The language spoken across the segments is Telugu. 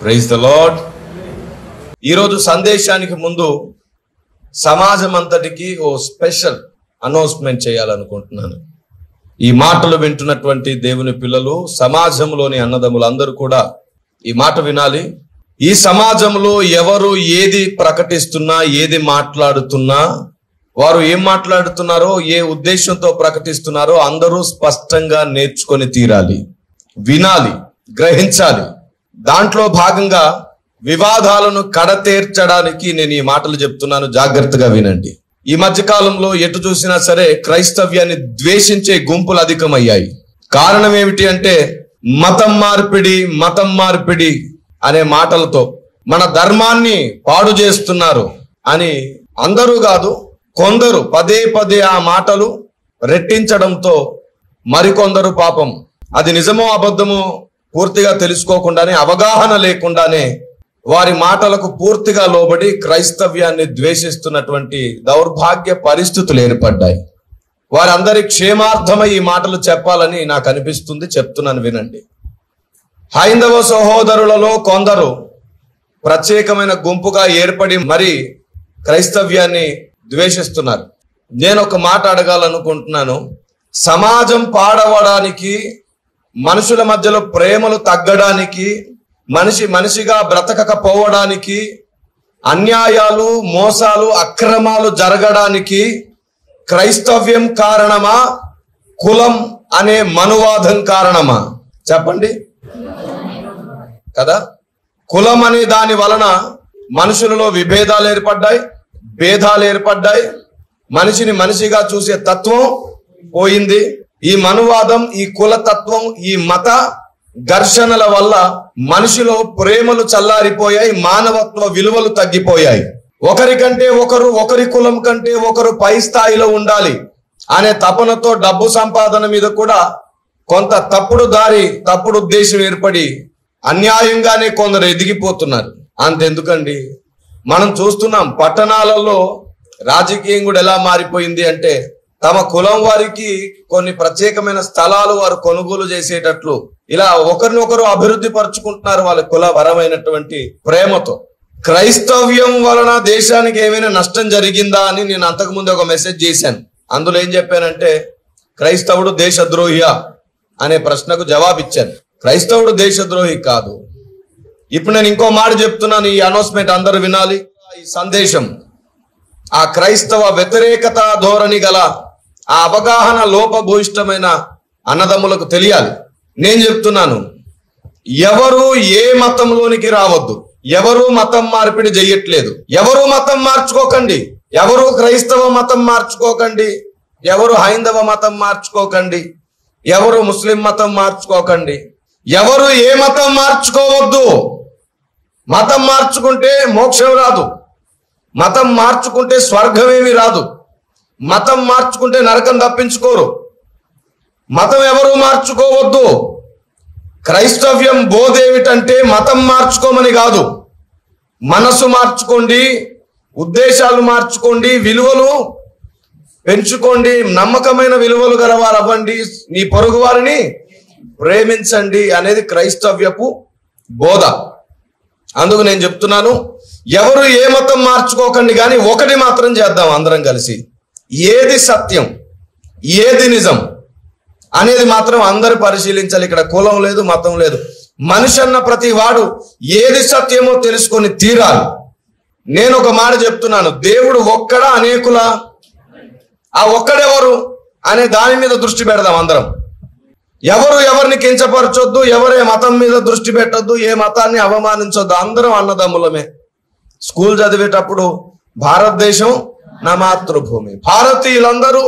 ప్రైజ్ ద లాడ్ ఈరోజు సందేశానికి ముందు సమాజం అంతటికి ఓ స్పెషల్ అనౌన్స్మెంట్ చేయాలనుకుంటున్నాను ఈ మాటలు వింటున్నటువంటి దేవుని పిల్లలు సమాజంలోని అన్నదమ్ములు అందరూ కూడా ఈ మాట వినాలి ఈ సమాజంలో ఎవరు ఏది ప్రకటిస్తున్నా ఏది మాట్లాడుతున్నా వారు ఏం మాట్లాడుతున్నారో ఏ ఉద్దేశంతో ప్రకటిస్తున్నారో అందరూ స్పష్టంగా నేర్చుకొని తీరాలి వినాలి గ్రహించాలి దాంట్లో భాగంగా వివాదాలను కడతేర్చడానికి నేను ఈ మాటలు చెప్తున్నాను జాగ్రత్తగా వినండి ఈ మధ్య కాలంలో ఎటు చూసినా సరే క్రైస్తవ్యాన్ని ద్వేషించే గుంపులు అధికమయ్యాయి కారణం ఏమిటి అంటే మతం మార్పిడి మతం మార్పిడి అనే మాటలతో మన ధర్మాన్ని పాడు చేస్తున్నారు అని అందరూ కాదు కొందరు పదే పదే ఆ మాటలు రెట్టించడంతో మరికొందరు పాపం అది నిజమో అబద్ధమో పూర్తిగా తెలుసుకోకుండానే అవగాహన లేకుండానే వారి మాటలకు పూర్తిగా లోబడి క్రైస్తవ్యాన్ని ద్వేషిస్తున్నటువంటి దౌర్భాగ్య పరిస్థితులు ఏర్పడ్డాయి వారందరి క్షేమార్థమై ఈ మాటలు చెప్పాలని నాకు అనిపిస్తుంది చెప్తున్నాను వినండి హైందవ సహోదరులలో కొందరు ప్రత్యేకమైన గుంపుగా ఏర్పడి మరి క్రైస్తవ్యాన్ని ద్వేషిస్తున్నారు నేను ఒక మాట అడగాలనుకుంటున్నాను సమాజం పాడవడానికి మనుషుల మధ్యలో ప్రేమలు తగ్గడానికి మనిషి మనిషిగా బ్రతకకపోవడానికి అన్యాయాలు మోసాలు అక్రమాలు జరగడానికి క్రైస్తవ్యం కారణమా కులం అనే మనువాదం కారణమా చెప్పండి కదా కులం అనే దాని వలన మనుషులలో విభేదాలు ఏర్పడ్డాయి భేదాలు ఏర్పడ్డాయి మనిషిని మనిషిగా చూసే తత్వం పోయింది ఈ మనువాదం ఈ కులతత్వం ఈ మత ఘర్షణల వల్ల మనిషిలో ప్రేమలు చల్లారిపోయాయి మానవత్వ విలువలు తగ్గిపోయాయి ఒకరికంటే ఒకరు ఒకరి కులం కంటే ఒకరు పై స్థాయిలో ఉండాలి అనే తపనతో డబ్బు సంపాదన మీద కూడా కొంత తప్పుడు దారి తప్పుడు ఉద్దేశం ఏర్పడి అన్యాయంగానే కొందరు ఎదిగిపోతున్నారు అంతెందుకండి మనం చూస్తున్నాం పట్టణాలలో రాజకీయం కూడా ఎలా మారిపోయింది అంటే తమ కులం వారికి కొన్ని ప్రత్యేకమైన స్థలాలు వారు కొనుగోలు చేసేటట్లు ఇలా ఒకరినొకరు అభివృద్ధి పరుచుకుంటున్నారు వాళ్ళ కులపరమైనటువంటి ప్రేమతో క్రైస్తవ్యం వలన దేశానికి ఏమైనా నష్టం జరిగిందా అని నేను అంతకుముందు ఒక మెసేజ్ చేశాను అందులో ఏం చెప్పానంటే క్రైస్తవుడు దేశద్రోహియా అనే ప్రశ్నకు జవాబిచ్చాను క్రైస్తవుడు దేశద్రోహి కాదు ఇప్పుడు నేను ఇంకో మాట చెప్తున్నాను ఈ అనౌన్స్మెంట్ అందరూ వినాలి ఈ సందేశం ఆ క్రైస్తవ వ్యతిరేకత ధోరణి గల ఆ అవగాహన లోపభూయిష్టమైన అన్నదమ్ములకు తెలియాలి నేను చెప్తున్నాను ఎవరు ఏ మతంలోనికి రావద్దు ఎవరు మతం మార్పిడి చెయ్యట్లేదు ఎవరు మతం మార్చుకోకండి ఎవరు క్రైస్తవ మతం మార్చుకోకండి ఎవరు హైందవ మతం మార్చుకోకండి ఎవరు ముస్లిం మతం మార్చుకోకండి ఎవరు ఏ మతం మార్చుకోవద్దు మతం మార్చుకుంటే మోక్షం రాదు మతం మార్చుకుంటే స్వర్గమేమి రాదు మతం మార్చుకుంటే నరకం తప్పించుకోరు మతం ఎవరు మార్చుకోవద్దు క్రైస్తవ్యం బోధేమిటంటే మతం మార్చుకోమని కాదు మనసు మార్చుకోండి ఉద్దేశాలు మార్చుకోండి విలువలు పెంచుకోండి నమ్మకమైన విలువలు గలవారు అవ్వండి నీ పొరుగు వారిని ప్రేమించండి అనేది క్రైస్తవ్యపు బోధ అందుకు నేను చెప్తున్నాను ఎవరు ఏ మతం మార్చుకోకండి కానీ ఒకటి మాత్రం చేద్దాం అందరం కలిసి ఏది సత్యం ఏది నిజం అనేది మాత్రం అందరూ పరిశీలించాలి ఇక్కడ కులం లేదు మతం లేదు మనిషి అన్న ప్రతి వాడు ఏది సత్యమో తెలుసుకొని తీరాలి నేను ఒక మాట చెప్తున్నాను దేవుడు ఒక్కడా అనేకుల ఆ ఒక్కడెవరు అనే దాని మీద దృష్టి పెడదాం అందరం ఎవరు ఎవరిని కించపరచొద్దు ఎవరే మతం మీద దృష్టి పెట్టొద్దు ఏ మతాన్ని అవమానించొద్దు అందరం అన్నదమ్ములమే స్కూల్ చదివేటప్పుడు భారతదేశం నా మాతృభూమి భారతీయులందరూ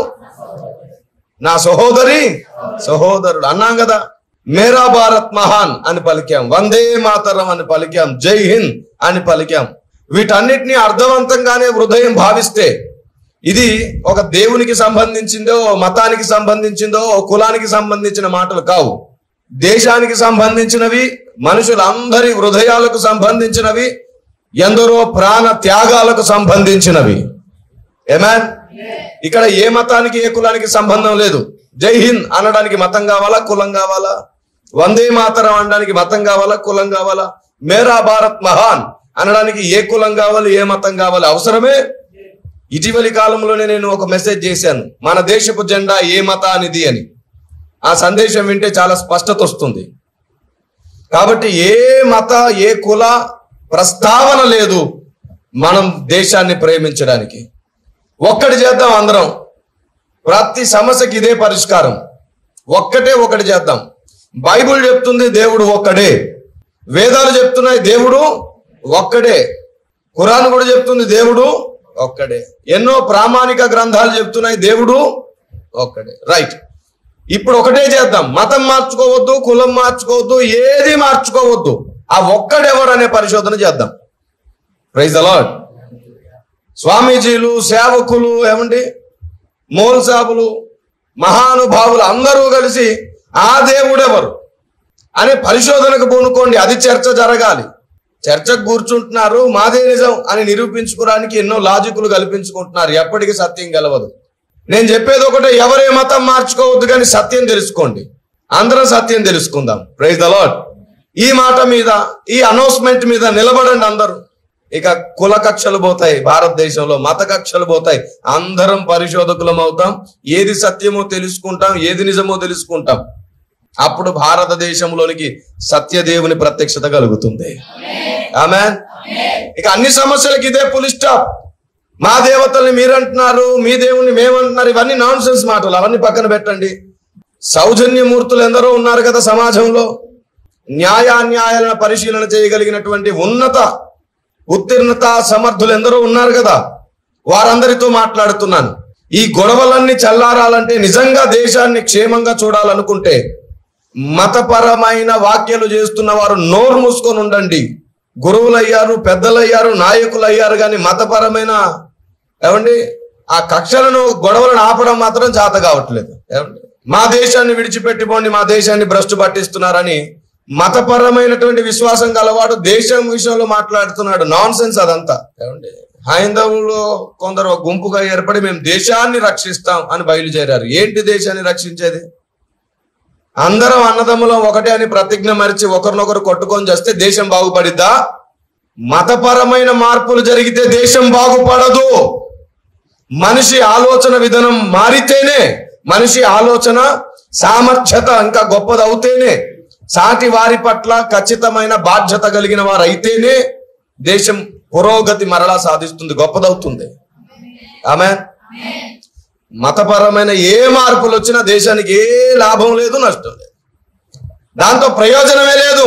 నా సహోదరి సహోదరుడు అన్నాం కదా మేరా భారత్ మహాన్ అని పలికాం వందే మాతరం అని పలికాం జై హింద్ అని పలికాం వీటన్నిటిని అర్థవంతంగానే హృదయం భావిస్తే ఇది ఒక దేవునికి సంబంధించిందో ఓ మతానికి సంబంధించిందో ఓ కులానికి సంబంధించిన మాటలు కావు దేశానికి సంబంధించినవి మనుషులందరి హృదయాలకు సంబంధించినవి ఎందరో ప్రాణ త్యాగాలకు సంబంధించినవి ఏమాన్ ఇక్కడ ఏ మతానికి ఏ కులానికి సంబంధం లేదు జై హింద్ అనడానికి మతం కావాలా కులం కావాలా వందే మాతరం అనడానికి మతం కావాలా కులం కావాలా మేరా భారత్ మహాన్ అనడానికి ఏ కులం కావాలి ఏ మతం కావాలి అవసరమే ఇటీవలి కాలంలోనే నేను ఒక మెసేజ్ చేశాను మన దేశపు జెండా ఏ మతానిది అని ఆ సందేశం వింటే చాలా స్పష్టత వస్తుంది కాబట్టి ఏ మత ఏ కుల ప్రస్తావన లేదు మనం దేశాన్ని ప్రేమించడానికి ఒక్కటి చేద్దాం అందరం ప్రతి సమస్యకి ఇదే పరిష్కారం ఒక్కటే ఒకటి చేద్దాం బైబిల్ చెప్తుంది దేవుడు ఒక్కడే వేదాలు చెప్తున్నాయి దేవుడు ఒక్కడే ఖురాన్ కూడా చెప్తుంది దేవుడు ఒక్కడే ఎన్నో ప్రామాణిక గ్రంథాలు చెప్తున్నాయి దేవుడు ఒక్కడే రైట్ ఇప్పుడు ఒకటే చేద్దాం మతం మార్చుకోవద్దు కులం మార్చుకోవద్దు ఏది మార్చుకోవద్దు ఆ ఒక్కడెవరు అనే పరిశోధన చేద్దాం ప్రైజ్ అలాడ్ స్వామీజీలు సేవకులు ఏమండి మోల్ సాబులు మహానుభావులు అందరూ కలిసి ఆ దేవుడెవరు అనే పరిశోధనకు పూనుకోండి అది చర్చ జరగాలి చర్చకు కూర్చుంటున్నారు మాదే నిజం అని నిరూపించుకోవడానికి ఎన్నో లాజికులు కల్పించుకుంటున్నారు ఎప్పటికీ సత్యం గెలవదు నేను చెప్పేది ఒకటే ఎవరే మతం మార్చుకోవద్దు కానీ సత్యం తెలుసుకోండి అందరం సత్యం తెలుసుకుందాం ప్రైజ్ ద లాడ్ ఈ మాట మీద ఈ అనౌన్స్మెంట్ మీద నిలబడండి అందరూ ఇక కుల కక్షలు పోతాయి భారతదేశంలో మత కక్షలు పోతాయి అందరం పరిశోధకులం అవుతాం ఏది సత్యమో తెలుసుకుంటాం ఏది నిజమో తెలుసుకుంటాం అప్పుడు భారతదేశంలోనికి సత్యదేవుని ప్రత్యక్షత కలుగుతుంది ఆమె ఇక అన్ని సమస్యలకి ఇదే పులి స్టాప్ మా దేవతల్ని మీరంటున్నారు మీ దేవుణ్ణి మేమంటున్నారు ఇవన్నీ నాన్ సెన్స్ మాటలు అవన్నీ పక్కన పెట్టండి సౌజన్యమూర్తులు ఎందరో ఉన్నారు కదా సమాజంలో న్యాయాన్యాయాలను పరిశీలన చేయగలిగినటువంటి ఉన్నత ఉత్తీర్ణత సమర్థులు ఎందరో ఉన్నారు కదా వారందరితో మాట్లాడుతున్నాను ఈ గొడవలన్నీ చల్లారాలంటే నిజంగా దేశాన్ని క్షేమంగా చూడాలనుకుంటే మతపరమైన వ్యాఖ్యలు చేస్తున్న వారు నోరు మూసుకొని ఉండండి గురువులయ్యారు పెద్దలయ్యారు నాయకులయ్యారు కానీ మతపరమైన ఏమండి ఆ కక్షలను గొడవలను ఆపడం మాత్రం చేత కావట్లేదు ఏమండి మా దేశాన్ని విడిచిపెట్టిపోండి మా దేశాన్ని భ్రష్టు పట్టిస్తున్నారని మతపరమైనటువంటి విశ్వాసం గలవాడు దేశం విషయంలో మాట్లాడుతున్నాడు నాన్ సెన్స్ అదంతా ఏమండి హైందవులు కొందరు ఒక గుంపుగా ఏర్పడి మేము దేశాన్ని రక్షిస్తాం అని బయలుదేరారు ఏంటి దేశాన్ని రక్షించేది అందరం అన్నదమ్ములం ఒకటే అని ప్రతిజ్ఞ మరిచి ఒకరినొకరు కొట్టుకొని చేస్తే దేశం బాగుపడిద్దా మతపరమైన మార్పులు జరిగితే దేశం బాగుపడదు మనిషి ఆలోచన విధానం మారితేనే మనిషి ఆలోచన సామర్థ్యత ఇంకా గొప్పది అవుతేనే సాటి వారి పట్ల ఖచ్చితమైన బాధ్యత కలిగిన వారు అయితేనే దేశం పురోగతి మరలా సాధిస్తుంది గొప్పదవుతుంది ఆమె మతపరమైన ఏ మార్పులు వచ్చినా దేశానికి ఏ లాభం లేదు నష్టం లేదు దాంతో ప్రయోజనమే లేదు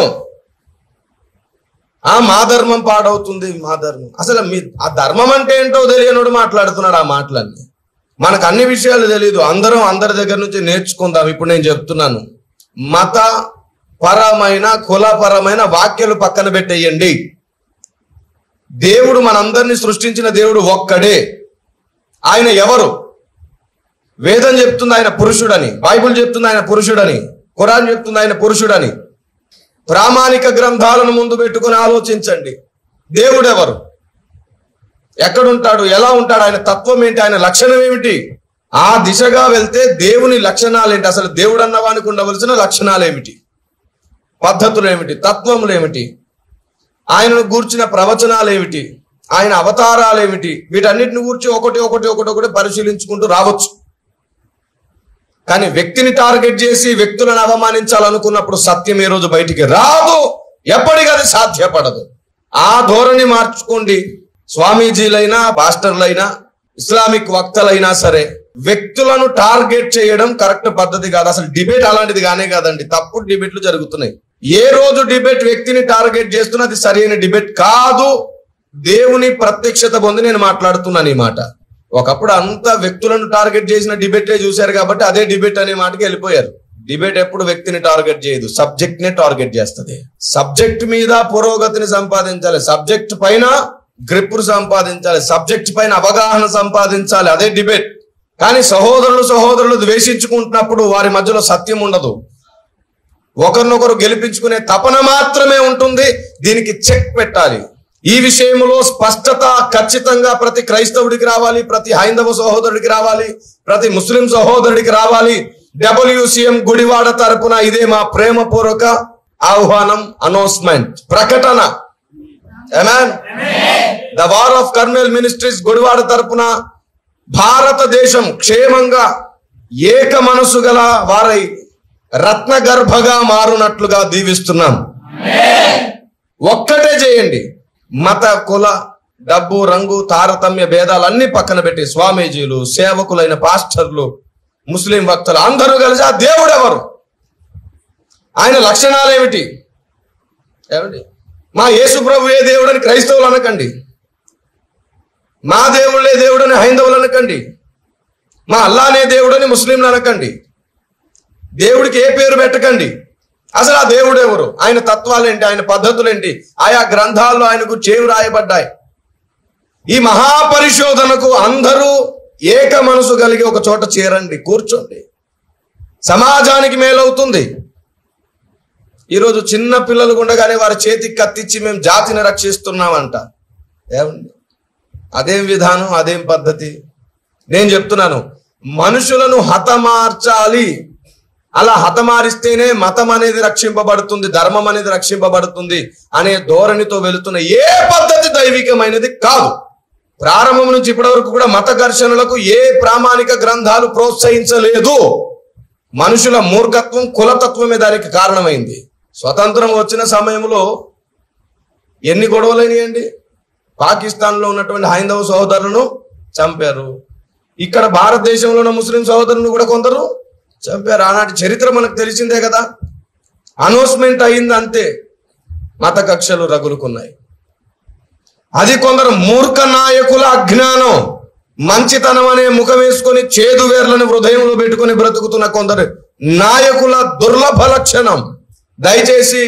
ఆ మా ధర్మం పాడవుతుంది మా ధర్మం అసలు మీ ఆ ధర్మం అంటే ఏంటో తెలియనోడు మాట్లాడుతున్నాడు ఆ మాటలన్నీ మనకు అన్ని విషయాలు తెలియదు అందరం అందరి దగ్గర నుంచి నేర్చుకుందాం ఇప్పుడు నేను చెప్తున్నాను మత పరమైన కులపరమైన వాక్యాలు పక్కన పెట్టేయండి దేవుడు మనందరినీ సృష్టించిన దేవుడు ఒక్కడే ఆయన ఎవరు వేదం చెప్తుంది ఆయన పురుషుడని బైబిల్ చెప్తుంది ఆయన పురుషుడని ఖురాన్ చెప్తుంది ఆయన పురుషుడని ప్రామాణిక గ్రంథాలను ముందు పెట్టుకొని ఆలోచించండి దేవుడెవరు ఎక్కడుంటాడు ఎలా ఉంటాడు ఆయన తత్వం ఏంటి ఆయన లక్షణం ఏమిటి ఆ దిశగా వెళ్తే దేవుని లక్షణాలు ఏంటి అసలు దేవుడు అన్నవానికి ఉండవలసిన లక్షణాలు ఏమిటి పద్ధతులు ఏమిటి తత్వములు ఏమిటి ఆయనను గూర్చిన ప్రవచనాలు ఏమిటి ఆయన అవతారాలు ఏమిటి వీటన్నిటిని గూర్చి ఒకటి ఒకటి ఒకటి ఒకటి పరిశీలించుకుంటూ రావచ్చు కానీ వ్యక్తిని టార్గెట్ చేసి వ్యక్తులను అవమానించాలనుకున్నప్పుడు సత్యం ఏ రోజు బయటికి రాదు ఎప్పటికీ అది సాధ్యపడదు ఆ ధోరణి మార్చుకోండి స్వామీజీలైనా పాస్టర్లైనా ఇస్లామిక్ వక్తలైనా సరే వ్యక్తులను టార్గెట్ చేయడం కరెక్ట్ పద్ధతి కాదు అసలు డిబేట్ అలాంటిది కానే కాదండి తప్పుడు డిబేట్లు జరుగుతున్నాయి ఏ రోజు డిబేట్ వ్యక్తిని టార్గెట్ చేస్తున్నా అది సరైన డిబేట్ కాదు దేవుని ప్రత్యక్షత పొంది నేను మాట్లాడుతున్నాను ఈ మాట ఒకప్పుడు అంతా వ్యక్తులను టార్గెట్ చేసిన డిబేటే చూశారు కాబట్టి అదే డిబేట్ అనే మాటకి వెళ్ళిపోయారు డిబేట్ ఎప్పుడు వ్యక్తిని టార్గెట్ చేయదు సబ్జెక్ట్ నే టార్గెట్ చేస్తుంది సబ్జెక్ట్ మీద పురోగతిని సంపాదించాలి సబ్జెక్ట్ పైన గ్రిప్ సంపాదించాలి సబ్జెక్ట్ పైన అవగాహన సంపాదించాలి అదే డిబేట్ కానీ సహోదరులు సహోదరులు ద్వేషించుకుంటున్నప్పుడు వారి మధ్యలో సత్యం ఉండదు ఒకరినొకరు గెలిపించుకునే తపన మాత్రమే ఉంటుంది దీనికి చెక్ పెట్టాలి ఈ విషయంలో స్పష్టత ఖచ్చితంగా ప్రతి క్రైస్తవుడికి రావాలి ప్రతి హైందవ సహోదరుడికి రావాలి ప్రతి ముస్లిం సహోదరుడికి రావాలి డబ్ల్యూసిఎం గుడివాడ తరపున ఇదే మా ప్రేమపూర్వక ఆహ్వానం అనౌన్స్మెంట్ ప్రకటన the war of Carmel ministries Gudivada తరపున భారతదేశం క్షేమంగా ఏక మనసు గల వారై రత్న గర్భగా మారునట్లుగా దీవిస్తున్నాం ఒక్కటే చేయండి మత కుల డబ్బు రంగు తారతమ్య భేదాలన్నీ పక్కన పెట్టి స్వామీజీలు సేవకులైన పాస్టర్లు ముస్లిం భక్తులు అందరూ కలిసి ఆ దేవుడు ఎవరు ఆయన లక్షణాలు ఏమిటి ఏమిటి మా యేసు ప్రభు ఏ దేవుడని క్రైస్తవులు అనకండి మా దేవుళ్ళే దేవుడని హైందవులు అనకండి మా అల్లానే దేవుడని ముస్లింలు అనకండి దేవుడికి ఏ పేరు పెట్టకండి అసలు ఆ దేవుడు ఎవరు ఆయన తత్వాలేంటి ఆయన పద్ధతులేంటి ఆయా గ్రంథాల్లో ఆయనకు చేవు రాయబడ్డాయి ఈ మహాపరిశోధనకు అందరూ ఏక మనసు కలిగి ఒక చోట చేరండి కూర్చోండి సమాజానికి మేలవుతుంది ఈరోజు చిన్న పిల్లలు ఉండగానే వారి చేతికి కత్తిచ్చి మేము జాతిని రక్షిస్తున్నామంట ఏమండి అదేం విధానం అదేం పద్ధతి నేను చెప్తున్నాను మనుషులను హతమార్చాలి అలా హతమారిస్తేనే మతం అనేది రక్షింపబడుతుంది ధర్మం అనేది రక్షింపబడుతుంది అనే ధోరణితో వెళుతున్న ఏ పద్ధతి దైవికమైనది కాదు ప్రారంభం నుంచి ఇప్పటి వరకు కూడా మత ఘర్షణలకు ఏ ప్రామాణిక గ్రంథాలు ప్రోత్సహించలేదు మనుషుల మూర్ఖత్వం కులతత్వమే దానికి కారణమైంది స్వతంత్రం వచ్చిన సమయంలో ఎన్ని గొడవలైనాయండి పాకిస్తాన్లో ఉన్నటువంటి హైందవ సహోదరులను చంపారు ఇక్కడ భారతదేశంలో ఉన్న ముస్లిం సహోదరులను కూడా కొందరు చంపారు ఆనాటి చరిత్ర మనకు తెలిసిందే కదా అనౌన్స్మెంట్ అయింది అంతే మత కక్షలు రగులుకున్నాయి అది కొందరు మూర్ఖ నాయకుల అజ్ఞానం మంచితనం అనే ముఖం వేసుకొని చేదు వేర్లను హృదయంలో పెట్టుకొని బ్రతుకుతున్న కొందరు నాయకుల దుర్లభ లక్షణం దయచేసి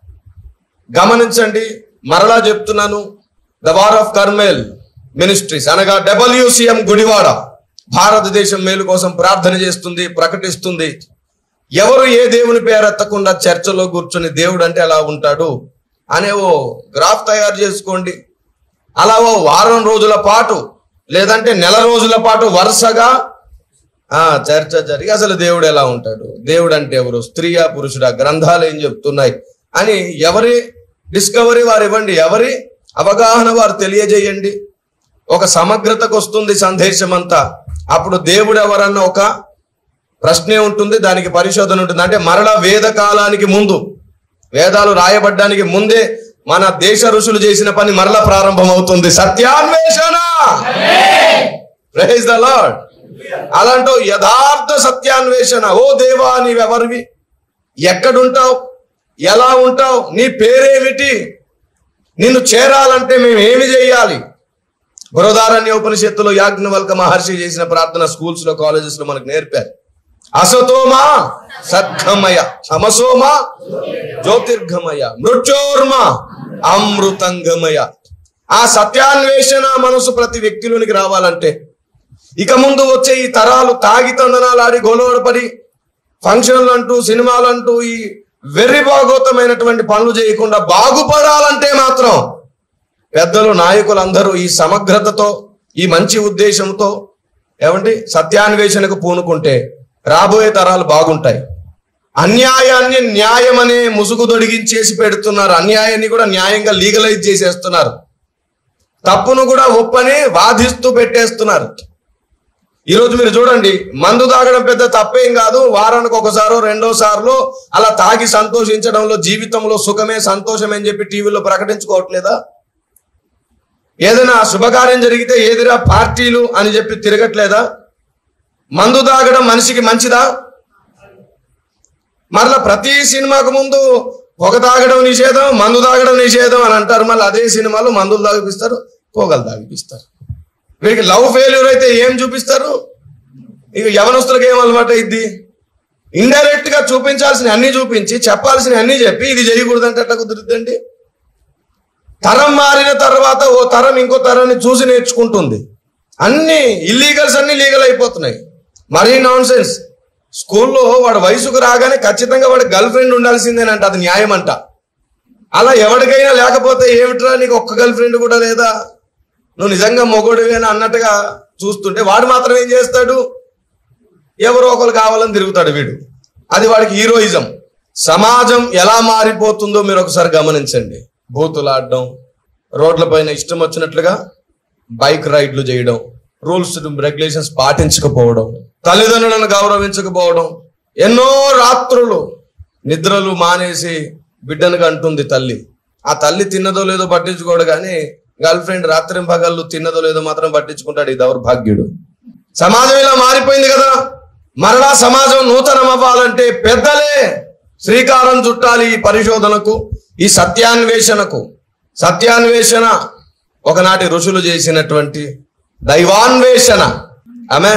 గమనించండి మరలా చెప్తున్నాను the war of Carmel ministries అనగా డబ్ల్యూసిఎం గుడివాడ భారతదేశం మేలు కోసం ప్రార్థన చేస్తుంది ప్రకటిస్తుంది ఎవరు ఏ దేవుని పేరెత్తకుండా చర్చలో కూర్చొని దేవుడు అంటే ఎలా ఉంటాడు అనే ఓ గ్రాఫ్ తయారు చేసుకోండి అలా ఓ వారం రోజుల పాటు లేదంటే నెల రోజుల పాటు వరుసగా ఆ చర్చ జరిగి అసలు దేవుడు ఎలా ఉంటాడు దేవుడు అంటే ఎవరు స్త్రీయా పురుషుడా గ్రంథాలు ఏం చెప్తున్నాయి అని ఎవరి డిస్కవరీ వారు ఇవ్వండి ఎవరి అవగాహన వారు తెలియజేయండి ఒక సమగ్రతకు వస్తుంది సందేశం అంతా అప్పుడు దేవుడు ఎవరన్న ఒక ప్రశ్నే ఉంటుంది దానికి పరిశోధన ఉంటుంది అంటే మరల వేద కాలానికి ముందు వేదాలు రాయబడ్డానికి ముందే మన దేశ ఋషులు చేసిన పని మరల ప్రారంభం అవుతుంది సత్యాన్వేషణ ప్రైజ్ ద లార్డ్ అలాంటి యథార్థ సత్యాన్వేషణ ఓ దేవా నీవెవరివి ఎక్కడుంటావు ఎలా ఉంటావు నీ పేరేమిటి నిన్ను చేరాలంటే మేము ఏమి చేయాలి బృహదారణ్య ఉపనిషత్తులో యాజ్ఞవల్క మహర్షి చేసిన ప్రార్థన స్కూల్స్ లో కాలేజెస్ లో మనకు నేర్పారు అసతోమా సద్గమయ సమసోమా జ్యోతిర్గమయ మృత్యోర్మ అమృతంగమయ ఆ సత్యాన్వేషణ మనసు ప్రతి వ్యక్తిలోనికి రావాలంటే ఇక ముందు వచ్చే ఈ తరాలు తాగి తందనాలు ఆడి గొలవడపడి ఫంక్షన్లు అంటూ సినిమాలు అంటూ ఈ వెర్రి భాగోతమైనటువంటి పనులు చేయకుండా బాగుపడాలంటే మాత్రం పెద్దలు నాయకులు అందరూ ఈ సమగ్రతతో ఈ మంచి ఉద్దేశంతో ఏమండి సత్యాన్వేషణకు పూనుకుంటే రాబోయే తరాలు బాగుంటాయి అన్యాయాన్ని న్యాయం అనే ముసుగు దొడిగించేసి పెడుతున్నారు అన్యాయాన్ని కూడా న్యాయంగా లీగలైజ్ చేసేస్తున్నారు తప్పును కూడా ఒప్పని వాదిస్తూ పెట్టేస్తున్నారు ఈరోజు మీరు చూడండి మందు తాగడం పెద్ద తప్పేం కాదు వారానికి ఒకసారో రెండో సార్లు అలా తాగి సంతోషించడంలో జీవితంలో సుఖమే సంతోషమే అని చెప్పి టీవీలో ప్రకటించుకోవట్లేదా ఏదైనా శుభకార్యం జరిగితే ఏదిరా పార్టీలు అని చెప్పి తిరగట్లేదా మందు తాగడం మనిషికి మంచిదా మరలా ప్రతి సినిమాకు ముందు పొగ తాగడం నిషేధం మందు తాగడం నిషేధం అని అంటారు మళ్ళీ అదే సినిమాలో మందులు తాగిపిస్తారు పొగలు తాగిపిస్తారు వీడికి లవ్ ఫెయిల్యూర్ అయితే ఏం చూపిస్తారు ఇక యవనస్తులకు ఏం అలవాటు అయింది ఇండైరెక్ట్ గా చూపించాల్సిన అన్ని చూపించి చెప్పాల్సిన అన్ని చెప్పి ఇది చేయకూడదంటే అట్లా కుదురుద్దండి తరం మారిన తర్వాత ఓ తరం ఇంకో తరాన్ని చూసి నేర్చుకుంటుంది అన్ని ఇల్లీగల్స్ అన్ని లీగల్ అయిపోతున్నాయి మరీ నాన్ సెన్స్ స్కూల్లో వాడు వయసుకు రాగానే ఖచ్చితంగా వాడి గర్ల్ ఫ్రెండ్ ఉండాల్సిందేనంట అది న్యాయం అంట అలా ఎవరికైనా లేకపోతే ఏమిట్రా నీకు ఒక్క గర్ల్ ఫ్రెండ్ కూడా లేదా నువ్వు నిజంగా మొగోడివేనా అన్నట్టుగా చూస్తుంటే వాడు మాత్రం ఏం చేస్తాడు ఎవరో ఒకరు కావాలని తిరుగుతాడు వీడు అది వాడికి హీరోయిజం సమాజం ఎలా మారిపోతుందో మీరు ఒకసారి గమనించండి బూతులాడడం రోడ్లపైన ఇష్టం వచ్చినట్లుగా బైక్ రైడ్లు చేయడం రూల్స్ రెగ్యులేషన్స్ పాటించకపోవడం తల్లిదండ్రులను గౌరవించకపోవడం ఎన్నో రాత్రులు నిద్రలు మానేసి బిడ్డను అంటుంది తల్లి ఆ తల్లి తిన్నదో లేదో పట్టించుకోడు కానీ గర్ల్ ఫ్రెండ్ రాత్రి పగళ్ళు తిన్నదో లేదో మాత్రం పట్టించుకుంటాడు ఈ దౌర్భాగ్యుడు సమాజం ఇలా మారిపోయింది కదా మరలా సమాజం నూతనం అవ్వాలంటే పెద్దలే శ్రీకారం చుట్టాలి ఈ పరిశోధనకు ఈ సత్యాన్వేషణకు సత్యాన్వేషణ ఒకనాటి ఋషులు చేసినటువంటి దైవాన్వేషణ ఆమె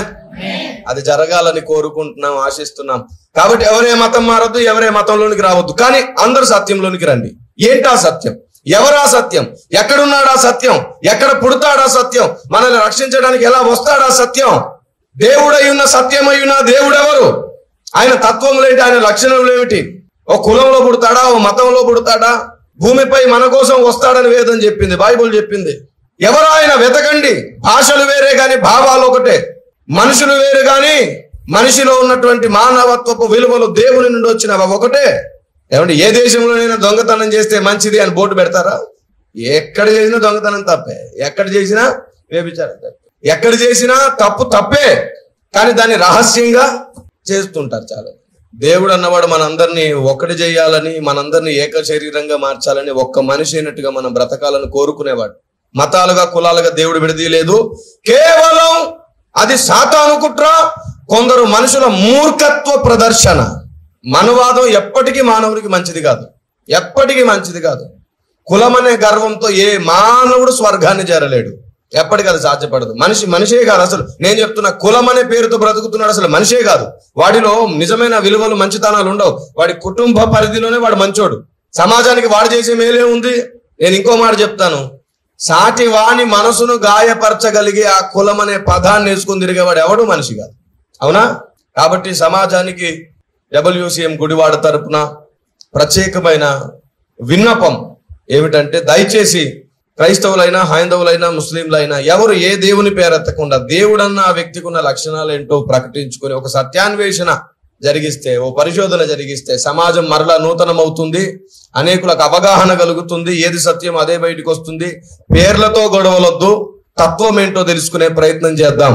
అది జరగాలని కోరుకుంటున్నాం ఆశిస్తున్నాం కాబట్టి ఎవరే మతం మారద్దు ఎవరే మతంలోనికి రావద్దు కానీ అందరూ సత్యంలోనికి రండి ఏంటా సత్యం ఎవరా సత్యం ఎక్కడున్నాడా సత్యం ఎక్కడ పుడతాడా సత్యం మనల్ని రక్షించడానికి ఎలా వస్తాడా సత్యం దేవుడై ఉన్న సత్యమై ఉన్న దేవుడెవరు ఆయన తత్వములేంటి ఆయన లక్షణములు ఏమిటి ఓ కులంలో పుడతాడా ఓ మతంలో పుడతాడా భూమిపై మన కోసం వస్తాడని వేదం చెప్పింది బైబుల్ చెప్పింది ఎవరు ఆయన వెతకండి భాషలు వేరే గాని భావాలు ఒకటే మనుషులు వేరు గాని మనిషిలో ఉన్నటువంటి మానవత్వపు విలువలు దేవుని నుండి వచ్చినవి అవి ఒకటే ఏమంటే ఏ దేశంలోనైనా దొంగతనం చేస్తే మంచిది అని బోర్డు పెడతారా ఎక్కడ చేసినా దొంగతనం తప్పే ఎక్కడ చేసినా వ్యభిచారం తప్పే ఎక్కడ చేసినా తప్పు తప్పే కానీ దాన్ని రహస్యంగా చేస్తుంటారు చాలా దేవుడు అన్నవాడు మనందరినీ ఒక్కటి చేయాలని మనందరినీ ఏక శరీరంగా మార్చాలని ఒక్క మనిషి అయినట్టుగా మనం బ్రతకాలని కోరుకునేవాడు మతాలుగా కులాలుగా దేవుడు విడదీయలేదు కేవలం అది సాతాను కుట్ర కొందరు మనుషుల మూర్ఖత్వ ప్రదర్శన మనువాదం ఎప్పటికీ మానవునికి మంచిది కాదు ఎప్పటికీ మంచిది కాదు కులమనే గర్వంతో ఏ మానవుడు స్వర్గాన్ని చేరలేడు ఎప్పటికీ అది సాధ్యపడదు మనిషి మనిషే కాదు అసలు నేను చెప్తున్నా కులం అనే పేరుతో బ్రతుకుతున్నాడు అసలు మనిషే కాదు వాడిలో నిజమైన విలువలు మంచితనాలు ఉండవు వాడి కుటుంబ పరిధిలోనే వాడు మంచోడు సమాజానికి వాడు చేసే మేలే ఉంది నేను ఇంకో మాట చెప్తాను సాటి వాని మనసును గాయపరచగలిగే ఆ కులం అనే పదాన్ని వేసుకుని తిరిగేవాడు ఎవడు మనిషి కాదు అవునా కాబట్టి సమాజానికి డబ్ల్యూసిఎం గుడివాడ తరపున ప్రత్యేకమైన విన్నపం ఏమిటంటే దయచేసి క్రైస్తవులైనా హైందవులైనా ముస్లింలైనా ఎవరు ఏ దేవుని పేరెత్తకుండా దేవుడన్న ఆ వ్యక్తికి ఉన్న లక్షణాలు ఏంటో ప్రకటించుకొని ఒక సత్యాన్వేషణ జరిగిస్తే ఓ పరిశోధన జరిగిస్తే సమాజం మరలా నూతనమవుతుంది అనేకులకు అవగాహన కలుగుతుంది ఏది సత్యం అదే బయటకు వస్తుంది పేర్లతో గొడవలొద్దు తత్వం ఏంటో తెలుసుకునే ప్రయత్నం చేద్దాం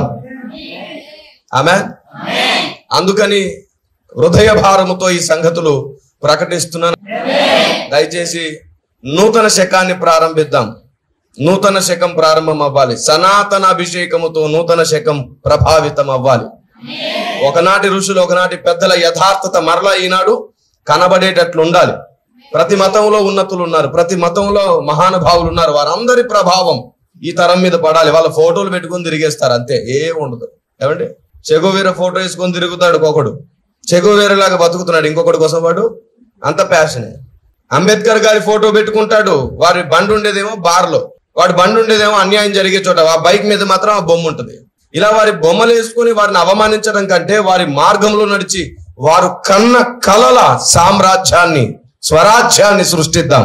ఆమె అందుకని హృదయ భారముతో ఈ సంగతులు ప్రకటిస్తున్నాను దయచేసి నూతన శకాన్ని ప్రారంభిద్దాం నూతన శకం ప్రారంభం అవ్వాలి సనాతన అభిషేకముతో నూతన శకం ప్రభావితం అవ్వాలి ఒకనాటి ఋషులు ఒకనాటి పెద్దల యథార్థత మరలా ఈనాడు కనబడేటట్లు ఉండాలి ప్రతి మతంలో ఉన్నతులు ఉన్నారు ప్రతి మతంలో మహానుభావులు ఉన్నారు వారందరి ప్రభావం ఈ తరం మీద పడాలి వాళ్ళ ఫోటోలు పెట్టుకొని తిరిగేస్తారు అంతే ఏ ఉండదు ఏమండి చెగువీర ఫోటో వేసుకొని తిరుగుతాడు ఒకడు చెగువీరలాగా బతుకుతున్నాడు ఇంకొకటి కోసం వాడు అంత ప్యాషనే అంబేద్కర్ గారి ఫోటో పెట్టుకుంటాడు వారి బండి ఉండేదేమో బార్లో వాడి బండి ఉండేదేమో అన్యాయం జరిగే చోట ఆ బైక్ మీద మాత్రం ఆ బొమ్మ ఉంటుంది ఇలా వారి బొమ్మలు వేసుకుని వారిని అవమానించడం కంటే వారి మార్గంలో నడిచి వారు కన్న కలల సామ్రాజ్యాన్ని స్వరాజ్యాన్ని సృష్టిద్దాం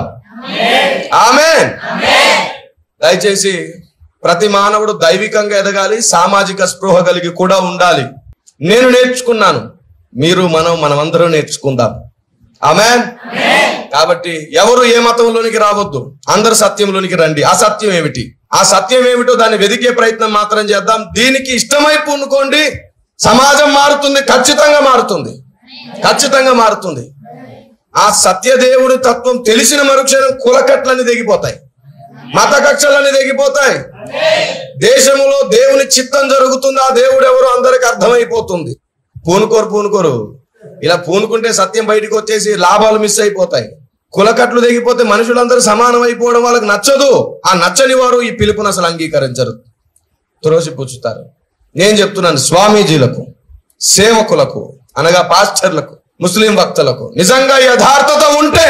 ఆమె దయచేసి ప్రతి మానవుడు దైవికంగా ఎదగాలి సామాజిక స్పృహ కలిగి కూడా ఉండాలి నేను నేర్చుకున్నాను మీరు మనం మనమందరం నేర్చుకుందాం ఆమె కాబట్టి ఎవరు ఏ మతంలోనికి రావద్దు అందరు సత్యంలోనికి రండి ఆ సత్యం ఏమిటి ఆ సత్యం ఏమిటో దాన్ని వెదికే ప్రయత్నం మాత్రం చేద్దాం దీనికి ఇష్టమై పూనుకోండి సమాజం మారుతుంది ఖచ్చితంగా మారుతుంది ఖచ్చితంగా మారుతుంది ఆ సత్యదేవుడి తత్వం తెలిసిన మరుక్షణం కులకట్లన్నీ తెగిపోతాయి మత కక్షలన్నీ తెగిపోతాయి దేశములో దేవుని చిత్తం జరుగుతుంది ఆ దేవుడు ఎవరు అందరికి అర్థమైపోతుంది పూనుకోరు పూనుకోరు ఇలా పూనుకుంటే సత్యం బయటికి వచ్చేసి లాభాలు మిస్ అయిపోతాయి కులకట్లు తెగిపోతే మనుషులందరూ సమానం అయిపోవడం వాళ్ళకి నచ్చదు ఆ నచ్చని వారు ఈ పిలుపును అసలు అంగీకరించరు త్రోసిపుచ్చుతారు నేను చెప్తున్నాను స్వామీజీలకు సేవకులకు అనగా పాస్టర్లకు ముస్లిం భక్తులకు నిజంగా యథార్థత ఉంటే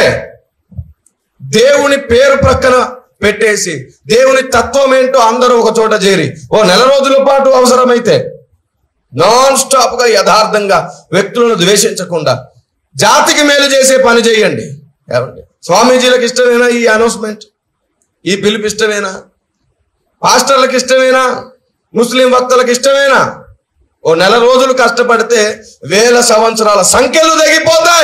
దేవుని పేరు ప్రక్కన పెట్టేసి దేవుని తత్వం ఏంటో అందరూ ఒక చోట చేరి ఓ నెల రోజుల పాటు అవసరమైతే నాన్ స్టాప్ గా యథార్థంగా వ్యక్తులను ద్వేషించకుండా జాతికి మేలు చేసే పని చేయండి ఏమండి స్వామీజీలకు ఇష్టమేనా ఈ అనౌన్స్మెంట్ ఈ పిలుపు ఇష్టమేనా పాస్టర్లకు ఇష్టమేనా ముస్లిం భక్తులకు ఇష్టమేనా ఓ నెల రోజులు కష్టపడితే వేల సంవత్సరాల సంఖ్యలు తెగిపోతాయి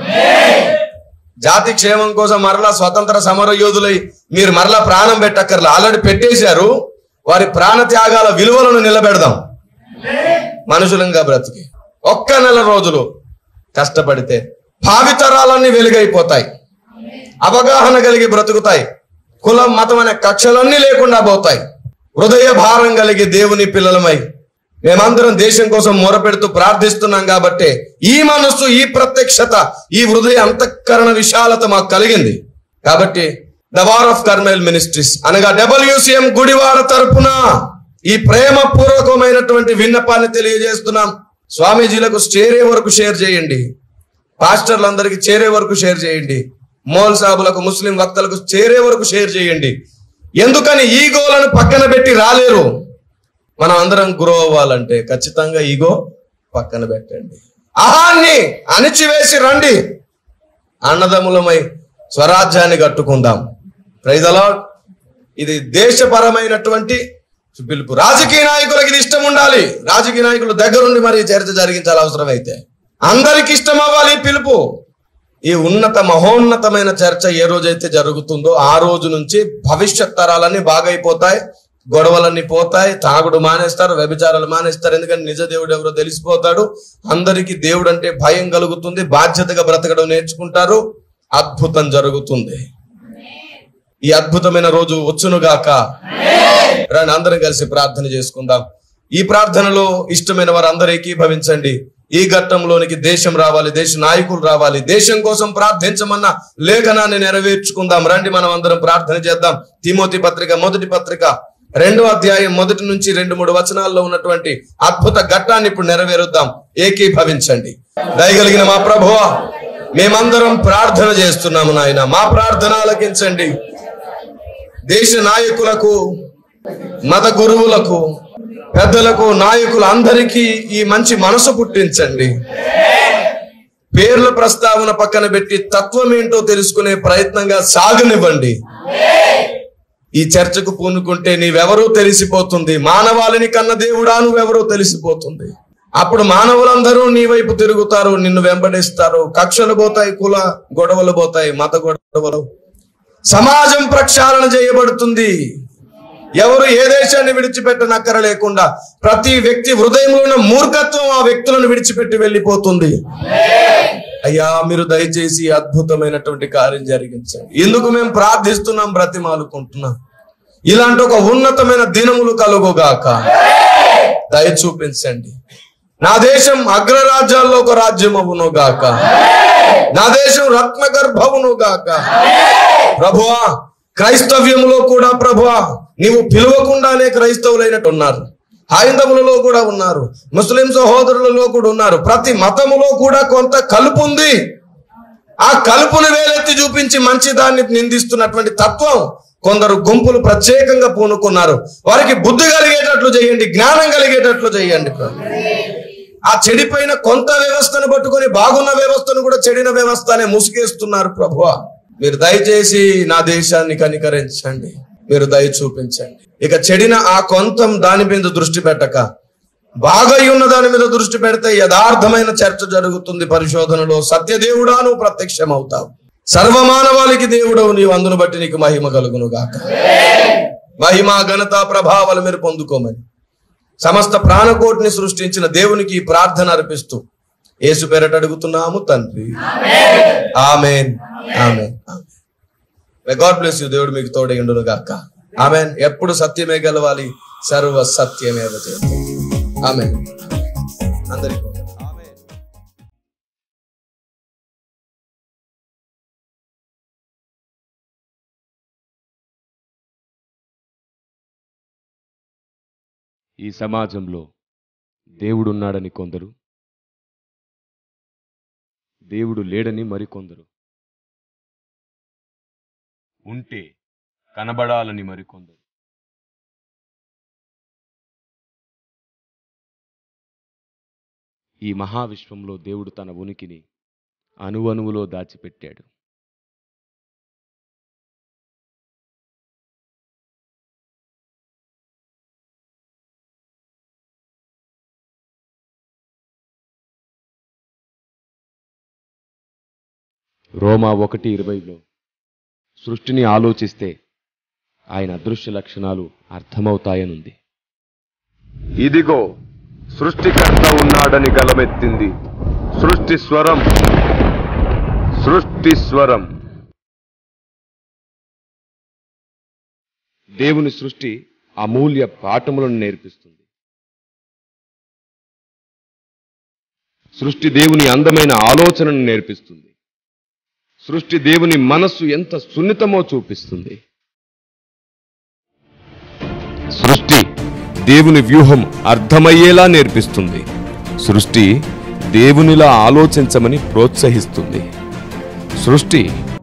జాతి క్షేమం కోసం మరలా స్వతంత్ర సమర యోధులై మీరు మరలా ప్రాణం పెట్టక్కర్లా ఆల్రెడీ పెట్టేశారు వారి ప్రాణ త్యాగాల విలువలను నిలబెడదాం మనుషులంగా బ్రతికి ఒక్క నెల రోజులు కష్టపడితే భావితరాలన్నీ వెలుగైపోతాయి అవగాహన కలిగి బ్రతుకుతాయి కులం మతం అనే కక్షలన్నీ లేకుండా పోతాయి హృదయ భారం కలిగి దేవుని పిల్లలమై మేమందరం దేశం కోసం మొరపెడుతూ ప్రార్థిస్తున్నాం కాబట్టి ఈ మనస్సు ఈ ప్రత్యక్షత ఈ హృదయ అంతఃకరణ విశాలత మాకు కలిగింది కాబట్టి the war of Carmel ministries అనగా డబ్ల్యూసిఎం గుడివాడ తరపున ఈ ప్రేమ పూర్వకమైనటువంటి విన్నపాన్ని తెలియజేస్తున్నాం స్వామీజీలకు చేరే వరకు షేర్ చేయండి పాస్టర్లందరికీ చేరే వరకు షేర్ చేయండి మోల్ సాబులకు ముస్లిం వక్తలకు చేరే వరకు షేర్ చేయండి ఎందుకని ఈగోలను పక్కన పెట్టి రాలేరు మనం అందరం గ్రో అవ్వాలంటే ఖచ్చితంగా ఈగో పక్కన పెట్టండి అహాన్ని అణిచివేసి రండి అన్నదమ్ములమై స్వరాజ్యాన్ని కట్టుకుందాం ప్రైజలా ఇది దేశపరమైనటువంటి పిలుపు రాజకీయ నాయకులకు ఇది ఇష్టం ఉండాలి రాజకీయ నాయకులు దగ్గరుండి మరి ఈ చర్చ జరిగించాలి అవసరమైతే అందరికి ఇష్టం అవ్వాలి ఈ పిలుపు ఈ ఉన్నత మహోన్నతమైన చర్చ ఏ రోజైతే జరుగుతుందో ఆ రోజు నుంచి భవిష్యత్ తరాలన్నీ బాగైపోతాయి గొడవలన్నీ పోతాయి తాగుడు మానేస్తారు వ్యభిచారాలు మానేస్తారు ఎందుకంటే నిజ దేవుడు ఎవరో తెలిసిపోతాడు అందరికీ దేవుడు అంటే భయం కలుగుతుంది బాధ్యతగా బ్రతకడం నేర్చుకుంటారు అద్భుతం జరుగుతుంది ఈ అద్భుతమైన రోజు వచ్చునుగాక రండి అందరం కలిసి ప్రార్థన చేసుకుందాం ఈ ప్రార్థనలో ఇష్టమైన వారు అందరూ ఏకీభవించండి ఈ ఘట్టంలోనికి దేశం రావాలి దేశ నాయకులు రావాలి దేశం కోసం ప్రార్థించమన్న లేఖనాన్ని నెరవేర్చుకుందాం రండి మనం అందరం ప్రార్థన చేద్దాం తిమోతి పత్రిక మొదటి పత్రిక రెండో అధ్యాయం మొదటి నుంచి రెండు మూడు వచనాల్లో ఉన్నటువంటి అద్భుత ఘట్టాన్ని ఇప్పుడు నెరవేరుద్దాం ఏకీభవించండి దయగలిగిన మా ప్రభువ మేమందరం ప్రార్థన చేస్తున్నాము నాయన మా ప్రార్థన ఆలకించండి దేశ నాయకులకు మత గురువులకు పెద్దలకు నాయకులు అందరికీ ఈ మంచి మనసు పుట్టించండి పేర్ల ప్రస్తావన పక్కన పెట్టి తత్వం ఏంటో తెలుసుకునే ప్రయత్నంగా సాగనివ్వండి ఈ చర్చకు పూనుకుంటే నీవెవరో తెలిసిపోతుంది మానవాళిని కన్న దేవుడా నువ్వెవరో తెలిసిపోతుంది అప్పుడు మానవులందరూ నీ వైపు తిరుగుతారు నిన్ను వెంబడిస్తారు కక్షలు పోతాయి కుల గొడవలు పోతాయి మత గొడవలు సమాజం ప్రక్షాళన చేయబడుతుంది ఎవరు ఏ దేశాన్ని విడిచిపెట్టనక్కర లేకుండా ప్రతి వ్యక్తి హృదయంలో ఉన్న మూర్ఖత్వం ఆ వ్యక్తులను విడిచిపెట్టి వెళ్ళిపోతుంది అయ్యా మీరు దయచేసి ఈ అద్భుతమైనటువంటి కార్యం జరిగించండి ఎందుకు మేము ప్రార్థిస్తున్నాం బ్రతిమాలుకుంటున్నాం ఇలాంటి ఒక ఉన్నతమైన దినములు కలుగుగాక దయ చూపించండి నా దేశం అగ్రరాజ్యాల్లో ఒక రాజ్యం అవును గాక నా దేశం రత్న గర్భమును గాక ప్రభువా క్రైస్తవ్యములో కూడా ప్రభువా నీవు పిలవకుండానే క్రైస్తవులైనట్టు ఉన్నారు హైందవులలో కూడా ఉన్నారు ముస్లిం సహోదరులలో కూడా ఉన్నారు ప్రతి మతములో కూడా కొంత కలుపు ఉంది ఆ కలుపును వేలెత్తి చూపించి మంచి దాన్ని నిందిస్తున్నటువంటి తత్వం కొందరు గుంపులు ప్రత్యేకంగా పూనుకున్నారు వారికి బుద్ధి కలిగేటట్లు చేయండి జ్ఞానం కలిగేటట్లు చేయండి ప్రభు. ఆ చెడిపోయిన కొంత వ్యవస్థను పట్టుకొని బాగున్న వ్యవస్థను కూడా చెడిన వ్యవస్థ అనే ముసుగేస్తున్నారు ప్రభువా మీరు దయచేసి నా దేశాన్ని కనికరించండి మీరు దయ చూపించండి ఇక చెడిన ఆ కొంతం దాని మీద దృష్టి పెట్టక బాగా ఉన్న దాని మీద దృష్టి పెడితే యథార్థమైన చర్చ జరుగుతుంది పరిశోధనలో సత్యదేవుడా నువ్వు ప్రత్యక్షమవుతావు సర్వమానవాళికి దేవుడవు నీవు అందును బట్టి నీకు మహిమ కలుగును గాక మహిమ ఘనత ప్రభావాలు మీరు పొందుకోమని సమస్త ప్రాణకోటిని సృష్టించిన దేవునికి ఈ ప్రార్థన అర్పిస్తూ యేసు పేరట అడుగుతున్నాము తండ్రి amen amen God bless you దేవుడు మీకు తోడైండును గాక ఆమెన్ ఎప్పుడు సత్యమే గెలవాలి సర్వ సత్యమే ఆమెన్ అందరికీ వందనాలు. ఆమేన్ ఈ సమాజంలో దేవుడున్నాడని కొందరు దేవుడు లేడని మరికొందరు ఉంటే కనబడాలని మరికొందరు ఈ మహావిశ్వంలో దేవుడు తన ఉనికిని అణువణువులో దాచిపెట్టాడు రోమా ఒకటి ఇరవైలో సృష్టిని ఆలోచిస్తే ఆయన అదృశ్య లక్షణాలు అర్థమవుతాయనుంది ఇదిగో సృష్టికర్త ఉన్నాడని గలమెత్తింది సృష్టి స్వరం సృష్టి స్వరం దేవుని సృష్టి అమూల్య పాఠములను నేర్పిస్తుంది సృష్టి దేవుని అందమైన ఆలోచనను నేర్పిస్తుంది సృష్టి దేవుని మనస్సు ఎంత సున్నితమో చూపిస్తుంది సృష్టి దేవుని వ్యూహం అర్థమయ్యేలా నేర్పిస్తుంది సృష్టి దేవునిలా ఆలోచించమని ప్రోత్సహిస్తుంది సృష్టి